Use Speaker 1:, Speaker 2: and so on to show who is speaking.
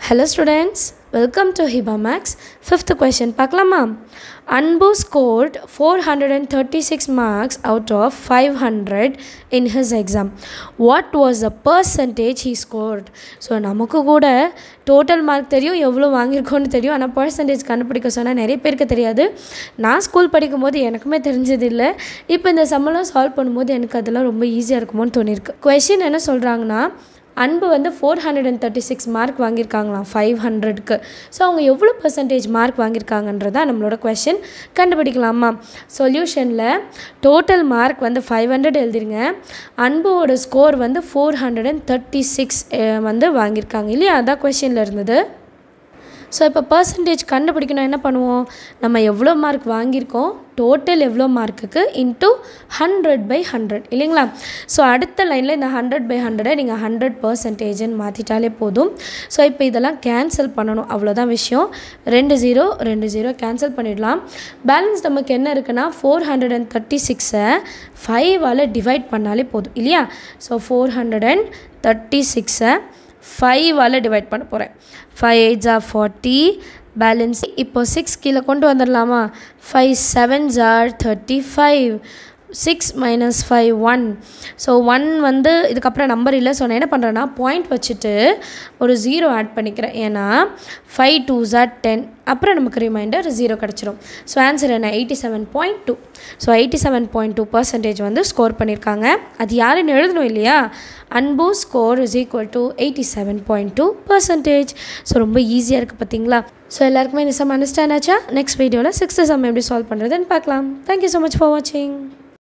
Speaker 1: hello students welcome to Hiba maths fifth question பார்க்கலாமா Anbu scored four hundred and thirty six marks out of five hundred in his exam what was the percentage he scored so நமக்கு கூட total mark தெரியும் எவ்வளோ வாங்கியிருக்கோன்னு தெரியும் ஆனால் percentage கண்டுபிடிக்க சொன்னால் நிறைய பேருக்கு தெரியாது நான் ஸ்கூல் படிக்கும் போது எனக்குமே தெரிஞ்சது இல்லை இப்போ இந்த சம்மெல்லாம் சால்வ் பண்ணும்போது எனக்கு அதெல்லாம் ரொம்ப ஈஸியாக இருக்குமோன்னு தோணியிருக்கு கொஷின் என்ன சொல்கிறாங்கன்னா அன்பு வந்து four hundred and thirty six mark வாங்கியிருக்காங்களாம் ஃபைவ் ஹண்ட்ரட்க்கு ஸோ அவங்க எவ்வளோ பர்சன்டேஜ் மார்க் வாங்கியிருக்காங்கன்றதா நம்மளோட கொஷின் கண்டுபிடிக்கலாமா சொல்யூஷனில் டோட்டல் மார்க் வந்து ஃபைவ் ஹண்ட்ரட் எழுதிருங்க அன்புவோட ஸ்கோர் வந்து four hundred and thirty six வந்து வாங்கியிருக்காங்க இல்லையா அதான் கொஷினில் இருந்தது ஸோ இப்போ பர்சன்டேஜ் கண்டுபிடிக்கணும் என்ன பண்ணுவோம் நம்ம எவ்வளோ மார்க் வாங்கியிருக்கோம் டோட்டல் எவ்வளோ மார்க்குக்கு இன்ட்டு ஹண்ட்ரட் பை ஹண்ட்ரட் இல்லைங்களா ஸோ அடுத்த லைனில் இந்த ஹண்ட்ரட் பை ஹண்ட்ரடை நீங்கள் ஹண்ட்ரட் பர்சன்டேஜ்னு மாற்றிட்டாலே போதும் ஸோ இப்போ இதெல்லாம் கேன்சல் பண்ணணும் அவ்வளோதான் விஷயம் ரெண்டு ஜீரோ ரெண்டு ஜீரோ கேன்சல் பண்ணிடலாம் பேலன்ஸ் நமக்கு என்ன இருக்குன்னா ஃபோர் ஹண்ட்ரட் அண்ட் தேர்ட்டி சிக்ஸை ஃபைவால் டிவைட் பண்ணாலே போதும் இல்லையா so four hundred and thirty சிக்ஸை ஃபைவால் டிவைட் பண்ண போகிறேன் ஃபைவ் எயிட் ஜார் ஃபார்ட்டி பேலன்ஸ் இப்போ சிக்ஸ் கீழே கொண்டு வந்துடலாமா ஃபைவ் செவன் ஜார் thirty five six minus five one so one வந்து இதுக்கப்புறம் நம்பர் இல்லை ஸோ நான் என்ன பண்ணுறேன்னா பாயிண்ட் வச்சுட்டு ஒரு ஜீரோ ஆட் பண்ணிக்கிறேன் ஏன்னா ஃபைவ் டூ ஜார் டென் அப்புறம் நமக்கு ரிமைண்டர் ஜீரோ கிடச்சிரும் ஸோ ஆன்சர் என்ன eighty seven point two so eighty seven point two percentage வந்து ஸ்கோர் பண்ணியிருக்காங்க அது யாருன்னு எழுதணும் இல்லையா Anbu score is equal to eighty seven point two percentage so ரொம்ப ஈஸியாக இருக்குது பார்த்தீங்களா ஸோ எல்லாருக்குமே இந்த சம் அண்டர்ஸ்டாண்ட் ஆச்சா நெக்ஸ்ட் வீடியோவில் சிக்ஸ்த்து சம் எப்படி சால்வ் பண்ணுறதுன்னு பார்க்கலாம் தேங்க்யூ ஸோ மச் ஃபார் வாட்சிங்